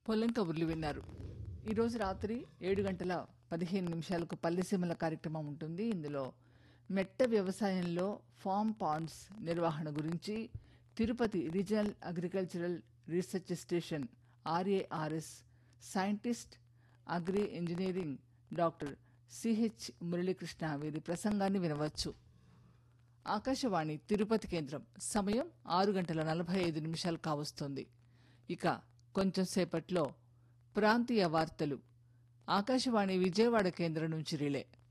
పొలం కబుర్లు విన్నారు ఈరోజు రాత్రి ఏడు గంటల పదిహేను నిమిషాలకు పల్లెసీమల కార్యక్రమం ఉంటుంది ఇందులో మెట్ట వ్యవసాయంలో ఫామ్ పాండ్స్ నిర్వహణ గురించి Tirupati regional agricultural research station RARS scientist agri engineering doctor CH Muralikrishna వీరి ప్రసంగాన్ని వినవచ్చు ఆకాశవాణి తిరుపతి కేంద్రం సమయం ఆరు గంటల నలభై ఐదు నిమిషాలు కావస్తోంది ఇక కొంచెం సేపట్లో ప్రాంతీయ వార్తలు ఆకాశవాణి విజయవాడ కేంద్రం నుంచి రిలే